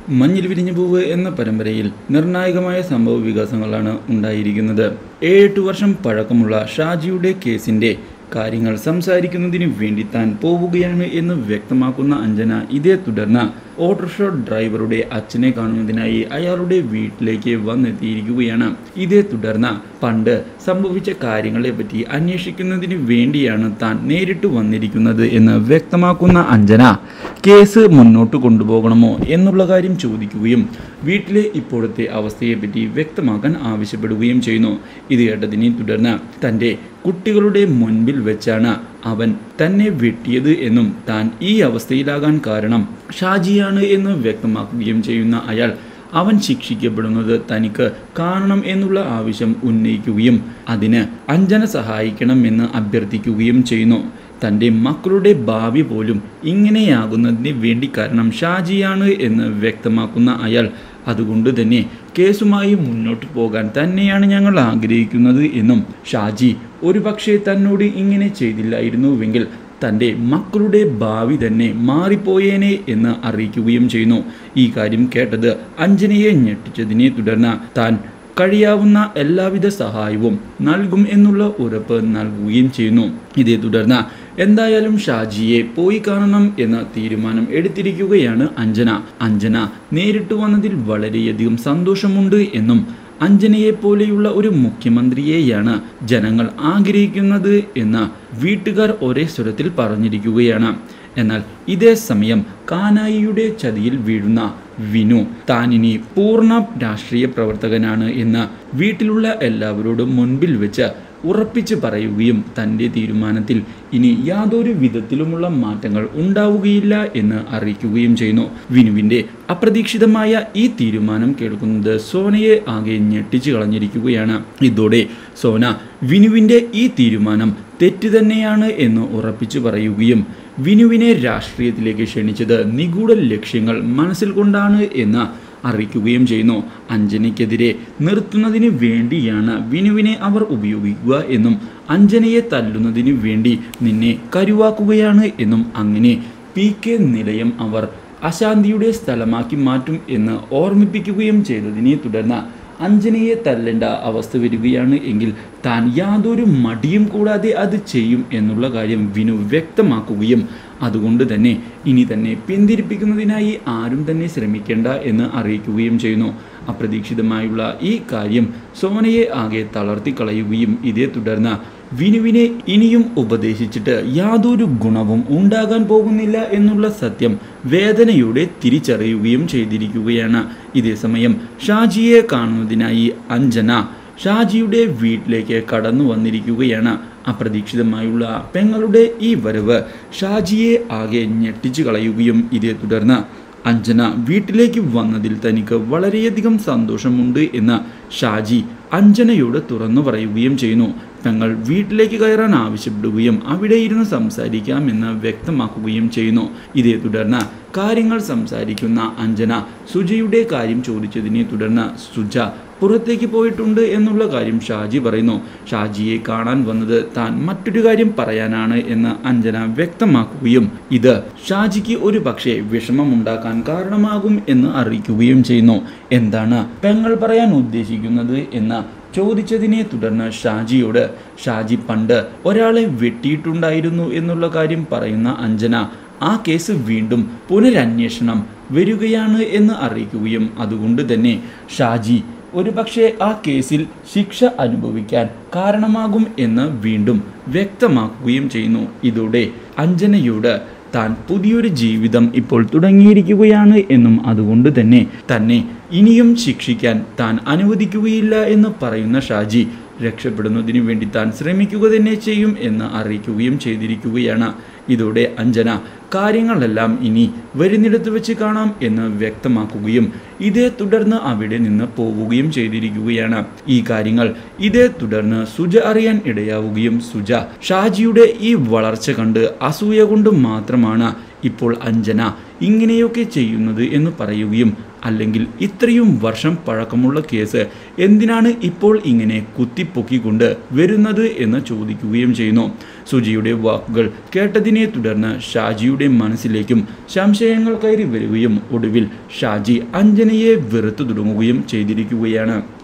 മഞ്ഞിൽ വിരിഞ്ഞു പൂവ് എന്ന പരമ്പരയിൽ നിർണായകമായ സംഭവ വികാസങ്ങളാണ് ഉണ്ടായിരിക്കുന്നത് ഏഴെട്ട് വർഷം പഴക്കമുള്ള ഷാജിയുടെ കേസിന്റെ കാര്യങ്ങൾ സംസാരിക്കുന്നതിന് വേണ്ടി താൻ പോവുകയാണ് എന്ന് വ്യക്തമാക്കുന്ന അഞ്ജന ഇതേ തുടർന്ന് ഓട്ടോറിക്ഷ ഡ്രൈവറുടെ അച്ഛനെ കാണുന്നതിനായി അയാളുടെ വീട്ടിലേക്ക് വന്നെത്തിയിരിക്കുകയാണ് ഇതേ തുടർന്ന് പണ്ട് സംഭവിച്ച കാര്യങ്ങളെ പറ്റി അന്വേഷിക്കുന്നതിന് വേണ്ടിയാണ് താൻ നേരിട്ട് വന്നിരിക്കുന്നത് എന്ന് വ്യക്തമാക്കുന്ന അഞ്ജന കേസ് മുന്നോട്ട് കൊണ്ടുപോകണമോ എന്നുള്ള കാര്യം ചോദിക്കുകയും വീട്ടിലെ ഇപ്പോഴത്തെ അവസ്ഥയെപ്പറ്റി വ്യക്തമാക്കാൻ ആവശ്യപ്പെടുകയും ചെയ്യുന്നു ഇത് കേട്ടതിനെ തുടർന്ന് തൻ്റെ കുട്ടികളുടെ മുൻപിൽ വെച്ചാണ് അവൻ തന്നെ വെട്ടിയത് എന്നും താൻ ഈ അവസ്ഥയിലാകാൻ കാരണം ഷാജിയാണ് എന്ന് വ്യക്തമാക്കുകയും ചെയ്യുന്ന അയാൾ അവൻ ശിക്ഷിക്കപ്പെടുന്നത് തനിക്ക് കാണണം എന്നുള്ള ആവശ്യം ഉന്നയിക്കുകയും അതിന് അഞ്ജന സഹായിക്കണമെന്ന് അഭ്യർത്ഥിക്കുകയും ചെയ്യുന്നു തൻ്റെ മക്കളുടെ ഭാവി പോലും ഇങ്ങനെയാകുന്നതിന് വേണ്ടി കാരണം ഷാജിയാണ് എന്ന് വ്യക്തമാക്കുന്ന അയാൾ അതുകൊണ്ട് തന്നെ കേസുമായി മുന്നോട്ട് പോകാൻ തന്നെയാണ് ഞങ്ങൾ ആഗ്രഹിക്കുന്നത് എന്നും ഷാജി ഒരുപക്ഷെ തന്നോട് ഇങ്ങനെ ചെയ്തില്ലായിരുന്നുവെങ്കിൽ തൻ്റെ മക്കളുടെ ഭാവി തന്നെ മാറിപ്പോയേനെ എന്ന് അറിയിക്കുകയും ചെയ്യുന്നു ഈ കാര്യം കേട്ടത് അഞ്ജനയെ ഞെട്ടിച്ചതിനെ തുടർന്ന് താൻ കഴിയാവുന്ന എല്ലാവിധ സഹായവും നൽകും എന്നുള്ള ഉറപ്പ് നൽകുകയും ചെയ്യുന്നു ഇതേ തുടർന്ന് എന്തായാലും ഷാജിയെ പോയി കാണണം എന്ന തീരുമാനം എടുത്തിരിക്കുകയാണ് അഞ്ജന അഞ്ജന നേരിട്ട് വന്നതിൽ വളരെയധികം സന്തോഷമുണ്ട് എന്നും അഞ്ജനയെ പോലെയുള്ള ഒരു മുഖ്യമന്ത്രിയെയാണ് ജനങ്ങൾ ആഗ്രഹിക്കുന്നത് എന്ന് വീട്ടുകാർ ഒരേ സ്വരത്തിൽ പറഞ്ഞിരിക്കുകയാണ് എന്നാൽ ഇതേ സമയം കാനായിയുടെ ചതിയിൽ വീഴുന്ന വിനു താനിനി പൂർണ്ണ രാഷ്ട്രീയ പ്രവർത്തകനാണ് എന്ന് വീട്ടിലുള്ള എല്ലാവരോടും മുൻപിൽ വെച്ച് ഉറപ്പിച്ച് പറയുകയും തൻ്റെ തീരുമാനത്തിൽ ഇനി യാതൊരു വിധത്തിലുമുള്ള മാറ്റങ്ങൾ ഉണ്ടാവുകയില്ല എന്ന് അറിയിക്കുകയും ചെയ്യുന്നു വിനുവിൻ്റെ അപ്രതീക്ഷിതമായ ഈ തീരുമാനം കേൾക്കുന്നത് സോനയെ ആകെ ഞെട്ടിച്ചു കളഞ്ഞിരിക്കുകയാണ് ഇതോടെ സോന വിനുവിൻ്റെ ഈ തീരുമാനം തെറ്റ് തന്നെയാണ് എന്ന് ഉറപ്പിച്ചു പറയുകയും വിനുവിനെ രാഷ്ട്രീയത്തിലേക്ക് ക്ഷണിച്ചത് നിഗൂഢ ലക്ഷ്യങ്ങൾ മനസ്സിൽ കൊണ്ടാണ് എന്ന് അറിയിക്കുകയും ചെയ്യുന്നു അഞ്ജനയ്ക്കെതിരെ നിർത്തുന്നതിന് വേണ്ടിയാണ് വിനുവിനെ അവർ ഉപയോഗിക്കുക എന്നും അഞ്ജനയെ തല്ലുന്നതിന് വേണ്ടി നിന്നെ കരുവാക്കുകയാണ് എന്നും അങ്ങനെ പി കെ നിലയം അവർ അശാന്തിയുടെ സ്ഥലമാക്കി മാറ്റും എന്ന് ഓർമ്മിപ്പിക്കുകയും ചെയ്തതിനെ തുടർന്ന് അഞ്ജനയെ തല്ലേണ്ട അവസ്ഥ വരികയാണ് എങ്കിൽ താൻ യാതൊരു മടിയും കൂടാതെ അത് ചെയ്യും എന്നുള്ള കാര്യം വിനു വ്യക്തമാക്കുകയും അതുകൊണ്ട് തന്നെ ഇനി തന്നെ പിന്തിരിപ്പിക്കുന്നതിനായി ആരും തന്നെ ശ്രമിക്കേണ്ട എന്ന് അറിയിക്കുകയും ചെയ്യുന്നു അപ്രതീക്ഷിതമായുള്ള ഈ കാര്യം സോനയെ ആകെ തളർത്തി കളയുകയും ഇതേ തുടർന്ന് വിനുവിനെ ഇനിയും ഉപദേശിച്ചിട്ട് യാതൊരു ഗുണവും ഉണ്ടാകാൻ പോകുന്നില്ല എന്നുള്ള സത്യം വേദനയോടെ തിരിച്ചറിയുകയും ചെയ്തിരിക്കുകയാണ് ഇതേസമയം ഷാജിയെ കാണുന്നതിനായി അഞ്ജന ഷാജിയുടെ വീട്ടിലേക്ക് കടന്നു വന്നിരിക്കുകയാണ് അപ്രതീക്ഷിതമായുള്ള പെങ്ങളുടെ ഈ വരവ് ഷാജിയെ ആകെ ഞെട്ടിച്ചു കളയുകയും ഇതേ തുടർന്ന് അഞ്ജന വീട്ടിലേക്ക് വന്നതിൽ തനിക്ക് വളരെയധികം സന്തോഷമുണ്ട് എന്ന് ഷാജി അഞ്ജനയോട് തുറന്നു പറയുകയും ചെയ്യുന്നു തങ്ങൾ വീട്ടിലേക്ക് കയറാൻ ആവശ്യപ്പെടുകയും അവിടെ ഇരുന്ന് സംസാരിക്കാമെന്ന് വ്യക്തമാക്കുകയും ചെയ്യുന്നു ഇതേ തുടർന്ന് കാര്യങ്ങൾ സംസാരിക്കുന്ന അഞ്ജന സുജയുടെ കാര്യം ചോദിച്ചതിനെ തുടർന്ന് സുജ പുറത്തേക്ക് പോയിട്ടുണ്ട് എന്നുള്ള കാര്യം ഷാജി പറയുന്നു ഷാജിയെ കാണാൻ വന്നത് താൻ മറ്റൊരു കാര്യം പറയാനാണ് എന്ന് അഞ്ജന വ്യക്തമാക്കുകയും ഇത് ഷാജിക്ക് ഒരു പക്ഷേ വിഷമമുണ്ടാക്കാൻ കാരണമാകും എന്ന് അറിയിക്കുകയും ചെയ്യുന്നു എന്താണ് പെങ്ങൾ പറയാൻ ഉദ്ദേശിക്കുന്നത് എന്ന് ചോദിച്ചതിനെ തുടർന്ന് ഷാജിയോട് ഷാജി പണ്ട് ഒരാളെ വെട്ടിയിട്ടുണ്ടായിരുന്നു എന്നുള്ള കാര്യം പറയുന്ന അഞ്ജന ആ കേസ് വീണ്ടും പുനരന്വേഷണം വരികയാണ് എന്ന് അറിയിക്കുകയും അതുകൊണ്ട് തന്നെ ഷാജി ഒരുപക്ഷെ ആ കേസിൽ ശിക്ഷ അനുഭവിക്കാൻ കാരണമാകും എന്ന് വീണ്ടും വ്യക്തമാക്കുകയും ചെയ്യുന്നു ഇതോടെ അഞ്ജനയോട് താൻ പുതിയൊരു ജീവിതം ഇപ്പോൾ തുടങ്ങിയിരിക്കുകയാണ് എന്നും അതുകൊണ്ട് തന്നെ തന്നെ ഇനിയും ശിക്ഷിക്കാൻ താൻ അനുവദിക്കുകയില്ല എന്ന് പറയുന്ന ഷാജി രക്ഷപ്പെടുന്നതിനു വേണ്ടി താൻ ശ്രമിക്കുക തന്നെ ചെയ്യും എന്ന് അറിയിക്കുകയും ചെയ്തിരിക്കുകയാണ് ഇതോടെ അഞ്ജന കാര്യങ്ങളെല്ലാം ഇനി വരുന്നിടത്ത് വെച്ച് കാണാം എന്ന് വ്യക്തമാക്കുകയും ഇതേ തുടർന്ന് അവിടെ നിന്ന് പോവുകയും ചെയ്തിരിക്കുകയാണ് ഈ കാര്യങ്ങൾ ഇതേ തുടർന്ന് സുജ അറിയാൻ ഇടയാവുകയും സുജ ഷാജിയുടെ ഈ വളർച്ച കണ്ട് അസൂയ കൊണ്ട് മാത്രമാണ് ഇപ്പോൾ അഞ്ജന ഇങ്ങനെയൊക്കെ ചെയ്യുന്നത് എന്ന് പറയുകയും അല്ലെങ്കിൽ ഇത്രയും വർഷം പഴക്കമുള്ള കേസ് എന്തിനാണ് ഇപ്പോൾ ഇങ്ങനെ കുത്തിപ്പൊക്കിക്കൊണ്ട് വരുന്നത് എന്ന് ചോദിക്കുകയും ചെയ്യുന്നു സുജിയുടെ വാക്കുകൾ കേട്ടതിനെ തുടർന്ന് ഷാജിയുടെ മനസ്സിലേക്കും സംശയങ്ങൾ കയറി വരികയും ഒടുവിൽ ഷാജി അഞ്ജനയെ വെറുത്തു തുടങ്ങുകയും ചെയ്തിരിക്കുകയാണ്